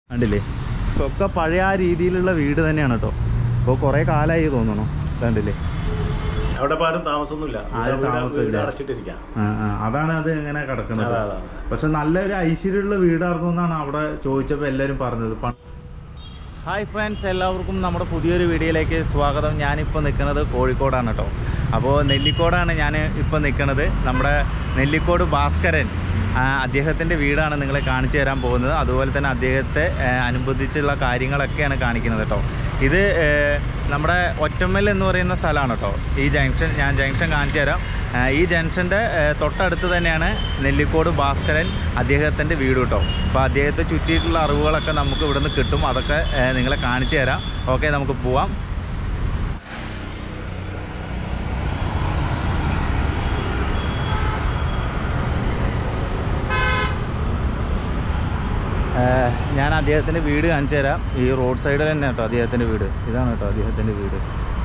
കണ്ടില്ലേ ഒക്കെ പഴയ ആ രീതിയിലുള്ള വീട് തന്നെയാണ് കേട്ടോ ഇപ്പോൾ കുറേ കാലമായി തോന്നണു കണ്ടില്ലേ അവിടെ ഇപ്പൊ ആരും താമസമൊന്നുമില്ല ആരും വീട് താമസമില്ല. വീട് അടച്ചിട്ടിരിക്കാം ആ, ആ, അതാണ് അത് ഇങ്ങനെ കിടക്കുന്നത് അതെ, അതെ, അതെ. പക്ഷെ നല്ലൊരു ഐശ്വര്യമുള്ള വീടായിരുന്നു എന്നാണ് അവിടെ ചോദിച്ചപ്പോൾ എല്ലാവരും പറഞ്ഞത് ഹായ് ഫ്രണ്ട്സ് എല്ലാവർക്കും നമ്മുടെ പുതിയൊരു വീഡിയോയിലേക്ക് സ്വാഗതം ഞാനിപ്പോൾ നിൽക്കുന്നത് കോഴിക്കോടാണ് കേട്ടോ അപ്പോൾ നെല്ലിക്കോടാണ് ഞാൻ ഇപ്പോൾ നിൽക്കുന്നത് നമ്മുടെ നെല്ലിക്കോട് ഭാസ്കരൻ ആ, അദ്ദേഹത്തിൻ്റെ വീടാണ് നിങ്ങളെ കാണിച്ചു തരാൻ പോകുന്നത് അതുപോലെ തന്നെ അദ്ദേഹത്തെ ആ, അനുബന്ധിച്ചുള്ള കാര്യങ്ങളൊക്കെയാണ് കാണിക്കുന്നത് കേട്ടോ ഇത് ഏ, നമ്മുടെ ഒറ്റമ്മൽ എന്ന് പറയുന്ന സ്ഥലമാണ് കേട്ടോ ഈ ജംഗ്ഷൻ ഞാൻ ജംഗ്ഷൻ കാണിച്ചു തരാം ആ, ഈ ജംഗ്ഷൻ്റെ തൊട്ടടുത്ത് തന്നെയാണ് നെല്ലിക്കോട് ഭാസ്കരൻ അദ്ദേഹത്തിൻ്റെ വീട് കേട്ടോ അപ്പോൾ അദ്ദേഹത്തെ ചുറ്റിയിട്ടുള്ള അറിവുകളൊക്കെ നമുക്ക് ഇവിടുന്ന് കിട്ടും അതൊക്കെ ഏ, നിങ്ങളെ കാണിച്ചു തരാം ഓക്കെ നമുക്ക് പോവാം ഏ, ഞാൻ അദ്ദേഹത്തിൻ്റെ വീട് കാണിച്ചു തരാം ഈ റോഡ് സൈഡിൽ തന്നെ കേട്ടോ അദ്ദേഹത്തിൻ്റെ വീട് ഇതാണ് കേട്ടോ അദ്ദേഹത്തിൻ്റെ വീട്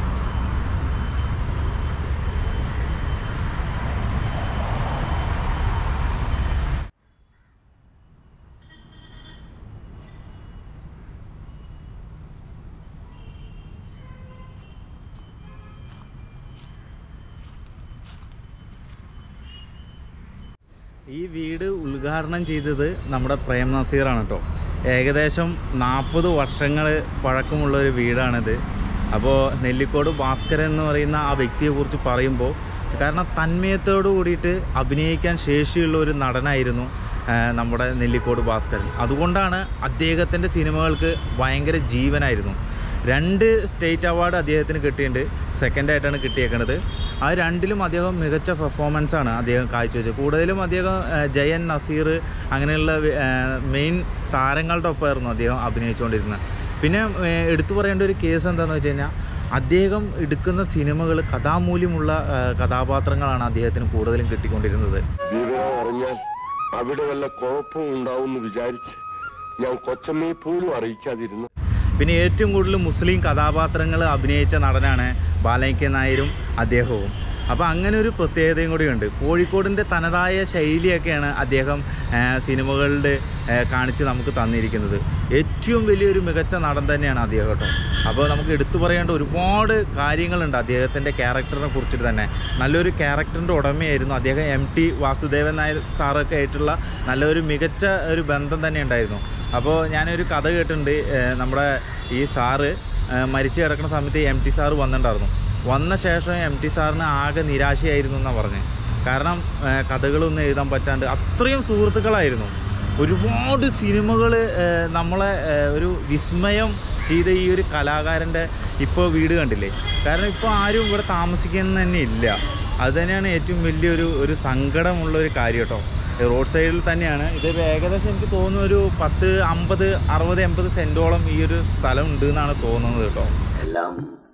ഈ വീട് ഉദ്ഘാടനം ചെയ്തത് നമ്മുടെ പ്രേം നസീറാണ് കേട്ടോ ഏകദേശം നാൽപ്പത് വർഷങ്ങൾ പഴക്കമുള്ള ഒരു വീടാണിത് അപ്പോൾ നെല്ലിക്കോട് ഭാസ്കരൻ എന്ന് പറയുന്ന ആ വ്യക്തിയെക്കുറിച്ച് പറയുമ്പോൾ കാരണം തന്മയത്തോടു കൂടിയിട്ട് അഭിനയിക്കാൻ ശേഷിയുള്ള ഒരു നടനായിരുന്നു ആ, നമ്മുടെ നെല്ലിക്കോട് ഭാസ്കരൻ അതുകൊണ്ടാണ് അദ്ദേഹത്തിൻ്റെ സിനിമകൾക്ക് ഭയങ്കര ജീവനായിരുന്നു രണ്ട് സ്റ്റേറ്റ് അവാർഡ് അദ്ദേഹത്തിന് കിട്ടിയിട്ടുണ്ട് സെക്കൻഡായിട്ടാണ് കിട്ടിയേക്കുന്നത് ആ രണ്ടിലും അദ്ദേഹം മികച്ച പെർഫോമൻസ് ആണ് അദ്ദേഹം കാഴ്ചവെച്ചത് കൂടുതലും അദ്ദേഹം ആ, ജയൻ നസീർ അങ്ങനെയുള്ള മെയിൻ താരങ്ങളുടെ ഒപ്പമായിരുന്നു അദ്ദേഹം അഭിനയിച്ചുകൊണ്ടിരുന്നത് പിന്നെ ആ, എടുത്തു പറയേണ്ട ഒരു കേസ് എന്താണെന്ന് വെച്ച് കഴിഞ്ഞാൽ അദ്ദേഹം എടുക്കുന്ന സിനിമകൾ കഥാമൂല്യമുള്ള ആ, കഥാപാത്രങ്ങളാണ് അദ്ദേഹത്തിന് കൂടുതലും കിട്ടിക്കൊണ്ടിരുന്നത് വിവരം അറിഞ്ഞാൽ അവിടെ വല്ല കുഴപ്പവും ഉണ്ടാവുമെന്ന് വിചാരിച്ച് ഞാൻ കൊച്ചമ്മയെ പോലും അറിയിക്കാതിരുന്നു പിന്നെ ഏറ്റവും കൂടുതൽ മുസ്ലിം കഥാപാത്രങ്ങൾ അഭിനയിച്ച നടനാണ് ബാലയ്ക്ക നായരും അദ്ദേഹവും അപ്പോൾ അങ്ങനെ ഒരു പ്രത്യേകതയും കൂടിയുണ്ട് കോഴിക്കോടിൻ്റെ തനതായ ശൈലിയൊക്കെയാണ് അദ്ദേഹം ആ, സിനിമകളുടെ ആ, കാണിച്ച് നമുക്ക് തന്നിരിക്കുന്നത് ഏറ്റവും വലിയൊരു മികച്ച നടൻ തന്നെയാണ് അദ്ദേഹം കേട്ടോ അപ്പോൾ നമുക്ക് എടുത്തു പറയേണ്ട ഒരുപാട് കാര്യങ്ങളുണ്ട് അദ്ദേഹത്തിൻ്റെ ക്യാരക്ടറിനെ കുറിച്ചിട്ട് തന്നെ നല്ലൊരു ക്യാരക്ടറിൻ്റെ ഉടമയായിരുന്നു അദ്ദേഹം എം ടി വാസുദേവൻ നായർ സാറൊക്കെ ആയിട്ടുള്ള നല്ലൊരു മികച്ച ഒരു ബന്ധം തന്നെ ഉണ്ടായിരുന്നു അപ്പോൾ ഞാനൊരു കഥ കേട്ടിട്ടുണ്ട് ഏഹ് നമ്മുടെ ഈ സാറ് ഏഹ് മരിച്ചു കിടക്കുന്ന സമയത്ത് എം ടി സാറ് വന്നിട്ടുണ്ടായിരുന്നു വന്ന ശേഷം എം ടി സാറിന് ആകെ നിരാശയായിരുന്നു എന്നാണ് പറഞ്ഞത് കാരണം ഏഹ് കഥകളൊന്നും എഴുതാൻ പറ്റാണ്ട് അത്രയും സുഹൃത്തുക്കളായിരുന്നു ഒരുപാട് സിനിമകൾ നമ്മളെ ഏഹ് ഒരു വിസ്മയം ചെയ്ത ഈ ഒരു കലാകാരൻ്റെ ഇപ്പോൾ വീട് കണ്ടില്ലേ കാരണം ഇപ്പോൾ ആരും ഇവിടെ താമസിക്കുന്ന തന്നെ ഇല്ല അത് തന്നെയാണ് ഏറ്റവും വലിയൊരു ഒരു സങ്കടമുള്ള ഒരു കാര്യം കേട്ടോ റോഡ് സൈഡിൽ തന്നെയാണ് ഇത് ഏകദേശം എനിക്ക് തോന്നുന്നു ഒരു പത്ത് അമ്പത് അറുപത് എൺപത് സെൻറ്റോളം ഈ ഒരു സ്ഥലം ഉണ്ട് എന്നാണ് തോന്നുന്നത് കേട്ടോ എല്ലാം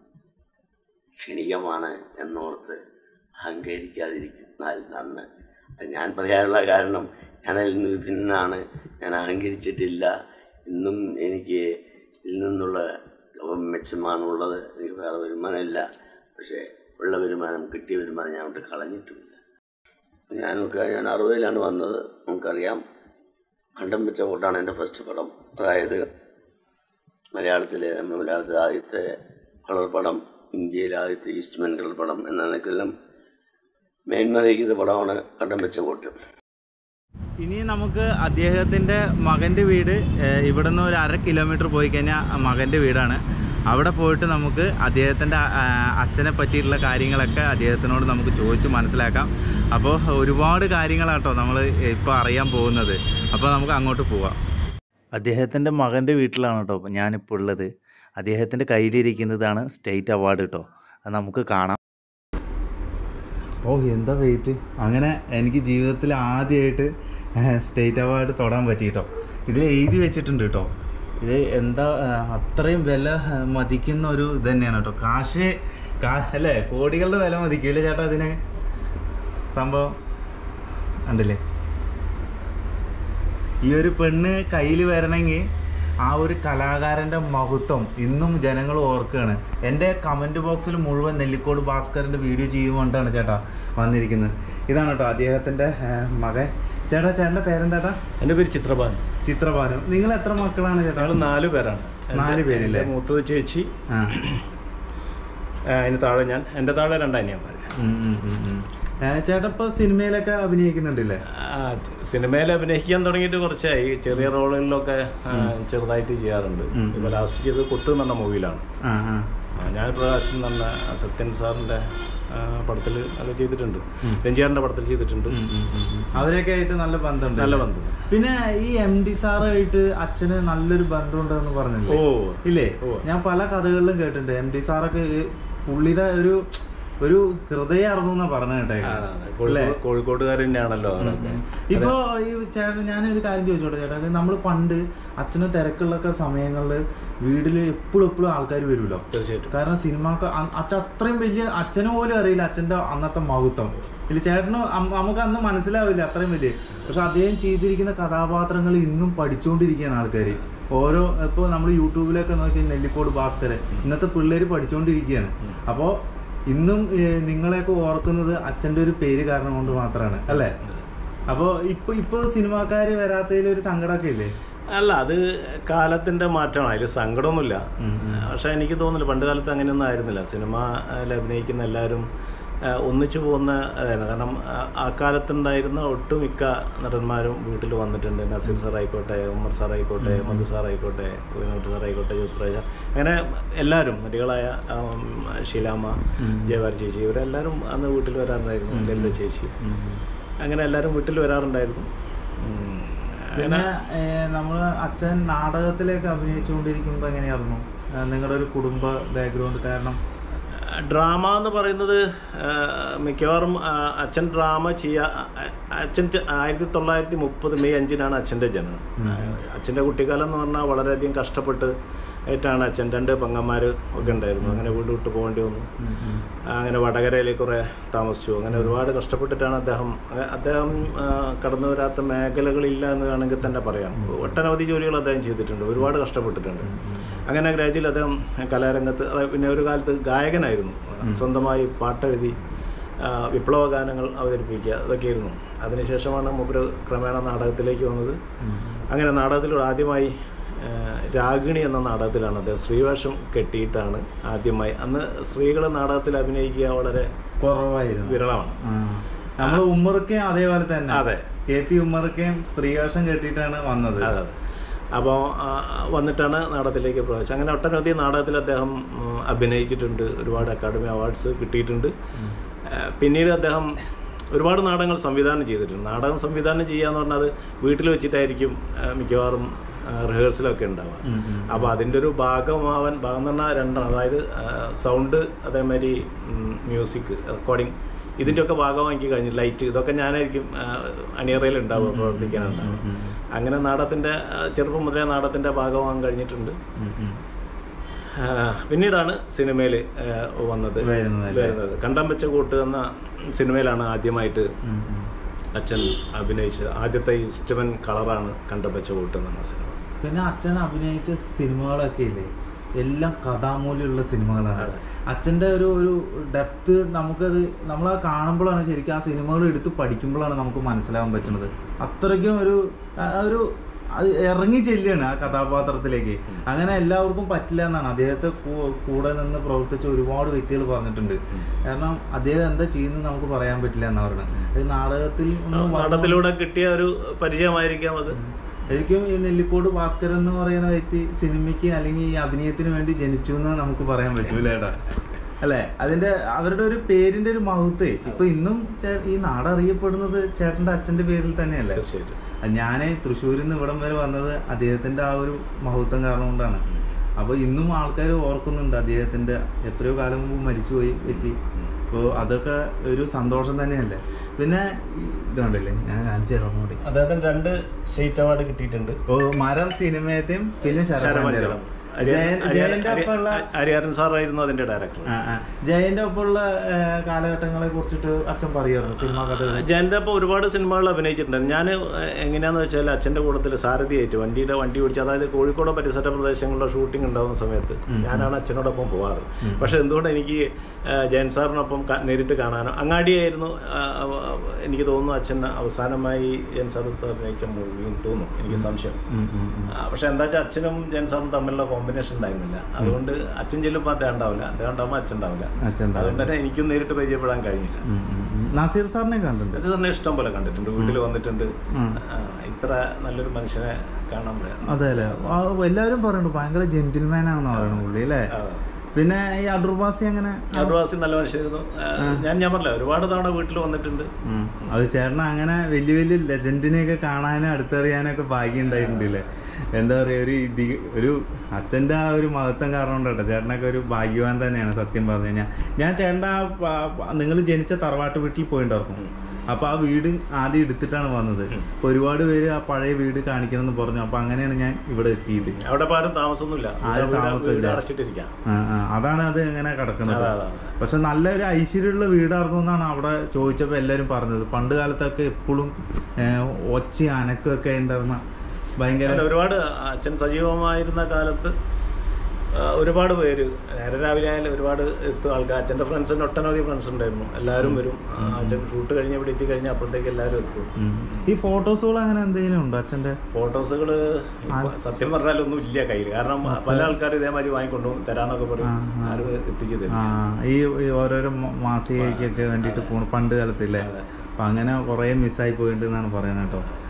ക്ഷണികമാണ് എന്നോർത്ത് അഹങ്കരിക്കാതിരിക്കുന്നാൽ നന്ന് അത് ഞാൻ പറയാനുള്ള കാരണം ഞാൻ അതിൽ നിന്ന് വിഭിന്നാണ് ഞാൻ അഹങ്കരിച്ചിട്ടില്ല ഇന്നും എനിക്ക് ഇതിൽ നിന്നുള്ള മെച്ചമാണുള്ളത് എനിക്ക് വേറെ വരുമാനമില്ല പക്ഷേ ഉള്ള വരുമാനം കിട്ടിയ വരുമാനം ഞാൻ കൊണ്ട് കളഞ്ഞിട്ടുമില്ല ഞാനൊക്കെ ഞാൻ അറുപതിലാണ് വന്നത് നമുക്കറിയാം കണ്ടം വെച്ച കോട്ടാണ് എൻ്റെ ഫസ്റ്റ് പടം അതായത് മലയാളത്തിലെ നമ്മുടെ മലയാളത്തിലെ ആദ്യത്തെ കളർ പടം ഇന്ത്യയിലെ ആദ്യത്തെ ഈസ്റ്റ്മെൻ കളർ പടം എന്ന നിലയ്ക്കെല്ലാം മേന്മ നയിക്കുന്ന പടമാണ് കണ്ടം വെച്ച കോട്ട് ഇനി നമുക്ക് അദ്ദേഹത്തിൻ്റെ മകൻ്റെ വീട് ഏഹ്, ഇവിടുന്ന് ഒരു അര കിലോമീറ്റർ പോയി കഴിഞ്ഞാൽ മകൻ്റെ വീടാണ് അവിടെ പോയിട്ട് നമുക്ക് അദ്ദേഹത്തിൻ്റെ അച്ഛനെ പറ്റിയിട്ടുള്ള കാര്യങ്ങളൊക്കെ അദ്ദേഹത്തിനോട് നമുക്ക് ചോദിച്ച് മനസ്സിലാക്കാം അപ്പോൾ ഒരുപാട് കാര്യങ്ങളാട്ടോ നമ്മൾ ഇപ്പോൾ അറിയാൻ പോകുന്നത് അപ്പോൾ നമുക്ക് അങ്ങോട്ട് പോവാം അദ്ദേഹത്തിൻ്റെ മകൻ്റെ വീട്ടിലാണ് കേട്ടോ ഞാനിപ്പോൾ ഉള്ളത് അദ്ദേഹത്തിൻ്റെ കയ്യിലിരിക്കുന്നതാണ് സ്റ്റേറ്റ് അവാർഡ് കേട്ടോ അത് നമുക്ക് കാണാം ഓ എന്താ വെയിറ്റ് അങ്ങനെ എനിക്ക് ജീവിതത്തിൽ ആദ്യമായിട്ട് സ്റ്റേറ്റ് അവാർഡ് തൊടാൻ പറ്റി കേട്ടോ ഇതിൽ എഴുതി വെച്ചിട്ടുണ്ട് കേട്ടോ ഇത് എന്താ ആ, അത്രയും വില ആ, മതിക്കുന്ന ഒരു ഇത് തന്നെയാണ് കേട്ടോ കാശ് കാ അല്ലേ കോടികളുടെ വില മതിക്കൂല്ലേ ചേട്ടാ അതിന് സംഭവം ഉണ്ടല്ലേ ഈ ഒരു പെണ്ണ് കയ്യിൽ വരണമെങ്കിൽ ആ ഒരു കലാകാരൻ്റെ മഹത്വം ഇന്നും ജനങ്ങൾ ഓർക്കുകയാണ് എൻ്റെ കമൻറ്റ് ബോക്സിൽ മുഴുവൻ നെല്ലിക്കോട് ഭാസ്കറിൻ്റെ വീഡിയോ ചെയ്യുകൊണ്ടാണ് ചേട്ടാ വന്നിരിക്കുന്നത് ഇതാണ് കേട്ടോ അദ്ദേഹത്തിൻ്റെ മകൻ ചേട്ടാ ചേട്ടന്റെ പേരെന്താട്ടാ എൻ്റെ പേര് ചിത്രഭാൻ ചിത്രഭാനു നിങ്ങൾ എത്ര മക്കളാണ് ചേട്ടാ ഞങ്ങൾ നാല് പേരാണ് എൻ്റെ- നാല് പേരില്ലേ? എൻ്റെ മൂത്തത് ചേച്ചി ആ ആ, അതിന് താഴെ ഞാൻ എൻ്റെ താഴെ രണ്ട് അനിയന്മാർ ഉം, ഉം, ഉം, ഉം. ഏ, ചേട്ടാ ഇപ്പൊ സിനിമയിലൊക്കെ അഭിനയിക്കുന്നുണ്ടല്ലേ ആ, സിനിമയിൽ അഭിനയിക്കാൻ തുടങ്ങിയിട്ട് കുറച്ചായി ചെറിയ റോളുകളിലൊക്കെ ആ, ചെറുതായിട്ട് ചെയ്യാറുണ്ട് ഉം. ഇപ്പോൾ ലാസ്റ്റ് ചെയ്തത് കുത്ത് എന്ന് പറഞ്ഞ മൂവിയിലാണ് ആ ആ ഞാൻ പ്രകാശൻ എന്ന് പറഞ്ഞ സത്യൻ സാറിൻ്റെ പടത്തിൽ ഒക്കെ ചെയ്തിട്ടുണ്ട് രഞ്ജിയാറിൻ്റെ പടത്തിൽ ചെയ്തിട്ടുണ്ട് ഉം, ഉം, ഉം, ഉം. അവരൊക്കെ ആയിട്ട് നല്ല ബന്ധമുണ്ട് നല്ല ബന്ധം പിന്നെ ഈ എം ഡി സാറായിട്ട് അച്ഛന് നല്ലൊരു ബന്ധമുണ്ടെന്ന് പറഞ്ഞില്ലേ ഓ ഇല്ലേ ഓ. ഞാൻ പല കഥകളിലും കേട്ടിട്ടുണ്ട് എം ഡി സാറൊക്കെ ഈ പുള്ളിയുടെ ഒരു ഒരു ഹൃദയം അറിഞ്ഞു എന്നാ പറഞ്ഞു ആ, കേട്ടേക്കാം അതെ. കോഴിക്കോട് കോഴിക്കോട്ടുകാർ തന്നെയാണല്ലോ അവരൊക്കെ ഇപ്പൊ ഈ ചേട്ടൻ ഞാനൊരു കാര്യം ചോദിച്ചോട്ടെ ചേട്ടാ നമ്മൾ പണ്ട് അച്ഛന് തിരക്കുള്ളൊക്കെ സമയങ്ങളിൽ വീട്ടിൽ എപ്പോഴും എപ്പോഴും ആൾക്കാർ വരുമല്ലോ തീർച്ചയായിട്ടും കാരണം സിനിമ അച്ഛൻ അത്രയും വലിയ അച്ഛന് പോലും അറിയില്ല അച്ഛന്റെ അന്നത്തെ മഹത്വം ഇല്ല ചേട്ടന് അം- നമുക്ക് അന്ന് മനസ്സിലാവില്ല അത്രയും വലിയ പക്ഷെ അദ്ദേഹം ചെയ്തിരിക്കുന്ന കഥാപാത്രങ്ങൾ ഇന്നും പഠിച്ചുകൊണ്ടിരിക്കുകയാണ് ആൾക്കാർ ഓരോ ഇപ്പോൾ നമ്മൾ യൂട്യൂബിലൊക്കെ നോക്കി നെല്ലിക്കോട് ഭാസ്കരൻ ഇന്നത്തെ പിള്ളേർ പഠിച്ചുകൊണ്ടിരിക്കുകയാണ് അപ്പോൾ ഇന്നും ഏഹ്, നിങ്ങളെയൊക്കെ ഓർക്കുന്നത് അച്ഛൻ്റെ ഒരു പേര് കാരണം കൊണ്ട് മാത്രമാണ് അല്ലേ അപ്പോൾ ഇപ്പൊ ഇപ്പൊ സിനിമാക്കാർ വരാത്തതിൽ ഒരു സങ്കടമൊക്കെ ഇല്ലേ അല്ല അത് കാലത്തിന്റെ മാറ്റമാണ് അതിൽ സങ്കടമൊന്നുമില്ല ഉം, ഉം. പക്ഷെ എനിക്ക് തോന്നുന്നില്ല പണ്ട് കാലത്ത് അങ്ങനെയൊന്നും ആയിരുന്നില്ല സിനിമയിൽ അഭിനയിക്കുന്ന എല്ലാവരും ആ, ഒന്നിച്ചു പോകുന്ന അതായിരുന്നു കാരണം ആ, ആ കാലത്തുണ്ടായിരുന്ന ഒട്ടുമിക്ക നടന്മാരും വീട്ടിൽ വന്നിട്ടുണ്ട് നസീർ സാർ ആയിക്കോട്ടെ ഉമ്മർ സാർ ആയിക്കോട്ടെ മധു സാർ ആയിക്കോട്ടെ വിനോദ് സാർ ആയിക്കോട്ടെ ജോസ് രാജ അങ്ങനെ എല്ലാവരും നടികളായ ആം, ഷീലാമ്മ ജയവാരി ചേച്ചി ഇവരെല്ലാവരും അന്ന് വീട്ടിൽ വരാറുണ്ടായിരുന്നു ലളിത ചേച്ചി അങ്ങനെ എല്ലാവരും വീട്ടിൽ വരാറുണ്ടായിരുന്നു ഉം. പിന്നെ ഏഹ്, നമ്മള് അച്ഛൻ നാടകത്തിലേക്ക് അഭിനയിച്ചുകൊണ്ടിരിക്കുമ്പോ എങ്ങനെയായിരുന്നു ഏഹ്, നിങ്ങളുടെ ഒരു കുടുംബ ബാക്ക്ഗ്രൗണ്ട് കാരണം ഡ്രാമ എന്ന് പറയുന്നത് ആ, മിക്കവാറും ആ, അച്ഛൻ ഡ്രാമ ചെയ്യാ ആ, അച്ഛൻ ച- ആയിരത്തി തൊള്ളായിരത്തി മുപ്പത് മെയ് അഞ്ചിനാണ് അച്ഛൻ്റെ ജനനം ആ, അച്ഛൻ്റെ കുട്ടിക്കാലം എന്ന് പറഞ്ഞാൽ വളരെയധികം കഷ്ടപ്പെട്ട് ആയിട്ടാണ് അച്ഛൻ രണ്ട് പെങ്ങന്മാർ ഒക്കെ ഉണ്ടായിരുന്നു അങ്ങനെ വീട് വിട്ട് പോകേണ്ടി വന്നു അങ്ങനെ വടകരയിൽ കുറേ താമസിച്ചു അങ്ങനെ ഒരുപാട് കഷ്ടപ്പെട്ടിട്ടാണ് അദ്ദേഹം അങ്ങ- അദ്ദേഹം ആ, കടന്നു വരാത്ത മേഖലകളില്ല എന്ന് വേണമെങ്കിൽ തന്നെ പറയാം ഒട്ടനവധി ജോലികൾ അദ്ദേഹം ചെയ്തിട്ടുണ്ട് ഒരുപാട് കഷ്ടപ്പെട്ടിട്ടുണ്ട് അങ്ങനെ ഗ്രാജുവലി അദ്ദേഹം കലാരംഗത്ത് അതായത് പിന്നെ ഒരു കാലത്ത് ഗായകനായിരുന്നു സ്വന്തമായി പാട്ടെഴുതി ആ, വിപ്ലവ ഗാനങ്ങൾ അവതരിപ്പിക്കുക അതൊക്കെയായിരുന്നു അതിനുശേഷമാണ് മൂപ്പര് ക്രമേണ നാടകത്തിലേക്ക് വന്നത് അങ്ങനെ നാടകത്തിലൂടെ ആദ്യമായി ആ, രാഗിണി എന്ന നാടകത്തിലാണ് അദ്ദേഹം സ്ത്രീവേഷം കെട്ടിയിട്ടാണ് ആദ്യമായി അന്ന് സ്ത്രീകൾ നാടകത്തിൽ അഭിനയിക്കുക വളരെ കുറവായിരുന്നു വിരളമാണ് നമ്മൾ ഉമ്മറക്കയും അതേപോലെ തന്നെ അതെ. കെ പി ഉമ്മറക്കയും സ്ത്രീവേഷം കെട്ടിയിട്ടാണ് വന്നത് അതെ അതെ അപ്പോൾ വന്നിട്ടാണ് നാടകത്തിലേക്ക് പ്രവേശിച്ചത് അങ്ങനെ ഒട്ടനവധി നാടകത്തിൽ അദ്ദേഹം ഉം, അഭിനയിച്ചിട്ടുണ്ട് ഒരുപാട് അക്കാഡമി അവാർഡ്സ് കിട്ടിയിട്ടുണ്ട് ആ, പിന്നീട് അദ്ദേഹം ഒരുപാട് നാടകങ്ങൾ സംവിധാനം ചെയ്തിട്ടുണ്ട് നാടകം സംവിധാനം ചെയ്യുക എന്ന് പറഞ്ഞാൽ അത് വീട്ടിൽ വെച്ചിട്ടായിരിക്കും ആ, മിക്കവാറും റിഹേഴ്സലൊക്കെ ഉണ്ടാവുക ഉം, ഉം. അപ്പോൾ അതിൻ്റെ ഒരു ഭാഗമാവാൻ ഭാഗം എന്ന് പറഞ്ഞാൽ രണ്ടെണ്ണം അതായത് സൗണ്ട് അതേമാതിരി മ്യൂസിക് റെക്കോർഡിങ് ഇതിൻ്റെയൊക്കെ ഭാഗമാക്കി കഴിഞ്ഞു ലൈറ്റ് ഇതൊക്കെ ഞാനായിരിക്കും ആ, അണിയറയിൽ ഉണ്ടാവുക പ്രവർത്തിക്കാനുണ്ടാവുക അങ്ങനെ നാടകത്തിൻ്റെ ആ, ചെറുപ്പം മുതലേ നാടകത്തിൻ്റെ ഭാഗമാകാൻ കഴിഞ്ഞിട്ടുണ്ട് ഉം, ഉം. ആ, പിന്നീടാണ് സിനിമയിൽ വന്നത് വരുന്നത് അല്ലേ? വരുന്നത് കണ്ടം വെച്ച കൂട്ട് എന്ന സിനിമയിലാണ് ആദ്യമായിട്ട് ഉം, ഉം. അച്ഛൻ അഭിനയിച്ചത് ആദ്യത്തെ ഇസ്റ്റവൻ കളറാണ് കണ്ടം വെച്ച കൂട്ട് എന്ന സിനിമ പിന്നെ അച്ഛൻ അഭിനയിച്ച സിനിമകളൊക്കെ ഇല്ലേ എല്ലാം കഥാമൂല്യമുള്ള സിനിമകളാണ് അതെ. അച്ഛൻ്റെ ഒരു ഒരു ഡെപ്ത് നമുക്കത് നമ്മൾ ആ കാണുമ്പോഴാണ് ശരിക്കും ആ സിനിമകൾ എടുത്ത് പഠിക്കുമ്പോഴാണ് നമുക്ക് മനസ്സിലാവാൻ പറ്റുന്നത് അത്രയ്ക്കും ഒരു ആ ഒരു അത് ഇറങ്ങി ചെല്ലുകയാണ് ആ കഥാപാത്രത്തിലേക്ക് അങ്ങനെ എല്ലാവർക്കും പറ്റില്ല എന്നാണ് അദ്ദേഹത്തെ കൂ- കൂടെ നിന്ന് പ്രവർത്തിച്ച ഒരുപാട് വ്യക്തികൾ പറഞ്ഞിട്ടുണ്ട് കാരണം അദ്ദേഹം എന്താ ചെയ്യുന്നത് നമുക്ക് പറയാൻ പറ്റില്ല എന്നാ പറയുന്നത് ഈ നാടകത്തിൽ ഒന്നും വന്ന- നാടകത്തിലൂടെ കിട്ടിയ ഒരു പരിചയമായിരിക്കാം അത് ശരിക്കും ഈ നെല്ലിക്കോട് ഭാസ്കരൻ എന്ന് പറയുന്ന വ്യക്തി സിനിമയ്ക്ക് അല്ലെങ്കിൽ ഈ അഭിനയത്തിന് വേണ്ടി ജനിച്ചു എന്ന് നമുക്ക് പറയാൻ പറ്റൂല ഏട്ടാ അല്ലെ അതിന്റെ അവരുടെ ഒരു പേരിന്റെ ഒരു മഹത്വേ ഇപ്പൊ ഇന്നും ചേ- ഈ നാട് അറിയപ്പെടുന്നത് ചേട്ടന്റെ അച്ഛന്റെ പേരിൽ തന്നെയല്ലേ തീർച്ചയായിട്ടും ഞാൻ തൃശ്ശൂരിൽ നിന്ന് ഇവിടം വരെ വന്നത് അദ്ദേഹത്തിന്റെ ആ ഒരു മഹത്വം കാരണം കൊണ്ടാണ് അപ്പൊ ഇന്നും ആൾക്കാർ ഓർക്കുന്നുണ്ട് അദ്ദേഹത്തിന്റെ എത്രയോ കാലം മുമ്പ് മരിച്ചുപോയി വ്യക്തി അപ്പോൾ അതൊക്കെ ഒരു സന്തോഷം തന്നെയല്ലേ പിന്നെ ഈ ഇതുണ്ടല്ലേ ഞാൻ കാണിച്ചു തരാം ഒന്നുകൂടി അദ്ദേഹത്തിന് രണ്ട് സ്റ്റേറ്റ് അവാർഡ് കിട്ടിയിട്ടുണ്ട് ഓ മരം സിനിമയത്തെയും പിന്നെ ശരമഞ്ചരം ശരമഞ്ചരം ജയൻ- ജയന്റെ ഒപ്പമുള്ള ഹരിഹരൻ സാറായിരുന്നു അതിന്റെ ഡയറക്ടർ ആ, ആ. ജയന്റെ ഒപ്പമുള്ള ഏ, കാലഘട്ടങ്ങളെ കുറിച്ചിട്ട് അച്ഛൻ പറയാറുണ്ട് സിനിമാ കഥകൾ ജയൻ്റെ ഒപ്പം ഒരുപാട് സിനിമകൾ അഭിനയിച്ചിട്ടുണ്ട് ഞാൻ എങ്ങനെയാന്ന് വെച്ചാൽ അച്ഛൻ്റെ കൂട്ടത്തിൽ സാരഥിയായിട്ട് വണ്ടിയുടെ വണ്ടി ഓടിച്ച് അതായത് കോഴിക്കോട് പരിസര പ്രദേശങ്ങളിലെ ഷൂട്ടിംഗ് ഉണ്ടാകുന്ന സമയത്ത് ഞാനാണ് അച്ഛനോടൊപ്പം പോവാറ് പക്ഷെ എന്തുകൊണ്ട് എനിക്ക് ആ, ജയൻ സാറിനൊപ്പം ക- നേരിട്ട് കാണാനോ അങ്ങാടിയായിരുന്നു ആ, ആ, എനിക്ക് തോന്നുന്നു അച്ഛൻ അവസാനമായി ജയൻ സാർ അഭിനയിച്ച മൂവി തോന്നുന്നു എനിക്ക് സംശയം ആ, പക്ഷെ എന്താ വെച്ചാൽ അച്ഛനും ജയൻ സാറും തമ്മിലുള്ള കോമ്പിനേഷൻ ഉണ്ടായിരുന്നില്ല അതുകൊണ്ട് അച്ഛൻ ചെല്ലുമ്പോൾ അദ്ദേഹം ഉണ്ടാവില്ല അദ്ദേഹം ഉണ്ടാകുമ്പോൾ അച്ഛൻ ഉണ്ടാവില്ല അച്ഛൻ ഉണ്ടാവില്ല. അതുകൊണ്ട് തന്നെ എനിക്കും നേരിട്ട് പരിചയപ്പെടാൻ കഴിഞ്ഞില്ല നസീർ സാറിനെ കണ്ടിട്ടുണ്ട് എസ് സാറിനെ ഇഷ്ടം പോലെ കണ്ടിട്ടുണ്ട് വീട്ടിൽ വന്നിട്ടുണ്ട് ഉം. ആ, ഇത്ര നല്ലൊരു മനുഷ്യനെ കാണാൻ പ്രയാസം അതെ അല്ലേ ആ, എല്ലാവരും പറയുന്നുണ്ട് ഭയങ്കര ജെന്റിൽമാൻ ആണെന്ന് പറയണ പുള്ളി അല്ലേ പിന്നെ ഈ അടൂർവാസി അങ്ങനെ അടവാസി നല്ല മനുഷ്യനായിരുന്നു ആ, ഞാൻ ഞാൻ പറഞ്ഞില്ല ഒരുപാട് തവണ വീട്ടിൽ വന്നിട്ടുണ്ട് ഉം. അത് ചേട്ടൻ അങ്ങനെ വലിയ വലിയ ലെജൻഡിനെയൊക്കെ കാണാനും അടുത്തറിയാനൊക്കെ ഭാഗ്യം ഉണ്ടായിട്ടുണ്ടല്ലേ എന്താ പറയാ ഒരു ഇത് ഒരു അച്ഛൻ്റെ ആ ഒരു മഹത്വം കാരണം കൊണ്ട് കേട്ടോ ചേട്ടനൊക്കെ ഒരു ഭാഗ്യവാൻ തന്നെയാണ് സത്യം പറഞ്ഞു കഴിഞ്ഞാൽ ഞാൻ ചേട്ടൻ്റെ ആ നിങ്ങൾ ജനിച്ച തറവാട്ട് വീട്ടിൽ പോയിട്ടുണ്ടായിരുന്നു അപ്പൊ ആ വീട് ആദ്യം എടുത്തിട്ടാണ് വന്നത് അപ്പൊ ഒരുപാട് പേര് ആ പഴയ വീട് കാണിക്കണമെന്ന് പറഞ്ഞു അപ്പൊ അങ്ങനെയാണ് ഞാൻ ഇവിടെ എത്തിയത് അവിടെ ഇപ്പൊ ആരും താമസമൊന്നുമില്ല ആരും വീട് താമസമില്ല. അടച്ചിട്ടിരിക്കാം ആ, ആ, അതാണ് അത് ഇങ്ങനെ കിടക്കുന്നത് അതെ, അതെ, അതെ. പക്ഷെ നല്ലൊരു ഐശ്വര്യമുള്ള വീടായിരുന്നു എന്നാണ് അവിടെ ചോദിച്ചപ്പോൾ എല്ലാവരും പറഞ്ഞത് പണ്ട് കാലത്തൊക്കെ എപ്പോഴും ഒച്ച അനക്കൊക്കെ ഉണ്ടായിരുന്ന ഭയങ്കര അല്ല, ഒരുപാട് അച്ഛൻ സജീവമായിരുന്ന കാലത്ത് ആ, ഒരുപാട് പേര് നേരെ രാവിലെ ആയാലും ഒരുപാട് എത്തും ആൾക്കാർ അച്ഛൻ്റെ ഫ്രണ്ട്സിന് ഒട്ടനവധി ഫ്രണ്ട്സ് ഉണ്ടായിരുന്നു എല്ലാവരും വരും ആ, അച്ഛൻ ഷൂട്ട് കഴിഞ്ഞ് ഇവിടെ എത്തി കഴിഞ്ഞാൽ അപ്പോഴത്തേക്ക് എല്ലാവരും എത്തും ഉം. ഈ ഫോട്ടോസുകൾ അങ്ങനെ എന്തെങ്കിലും ഉണ്ടോ അച്ഛൻ്റെ ഫോട്ടോസുകൾ സത്യം പറഞ്ഞാൽ ഒന്നും ഇല്ല കയ്യിൽ കാരണം പല ആൾക്കാരും ഇതേമാതിരി വാങ്ങിക്കൊണ്ടുപോകും തരാന്നൊക്കെ പറയും ആരും എത്തിച്ചു തരും ആ ഈ ഈ ഓരോരോ മ- മാസികയ്ക്കൊക്കെ വേണ്ടിയിട്ട് പോണു പണ്ട് കാലത്തില്ലേ അപ്പൊ അങ്ങനെ കുറേ മിസ്സായി പോയിട്ടുണ്ട് എന്നാണ് പറയുന്നത് കേട്ടോ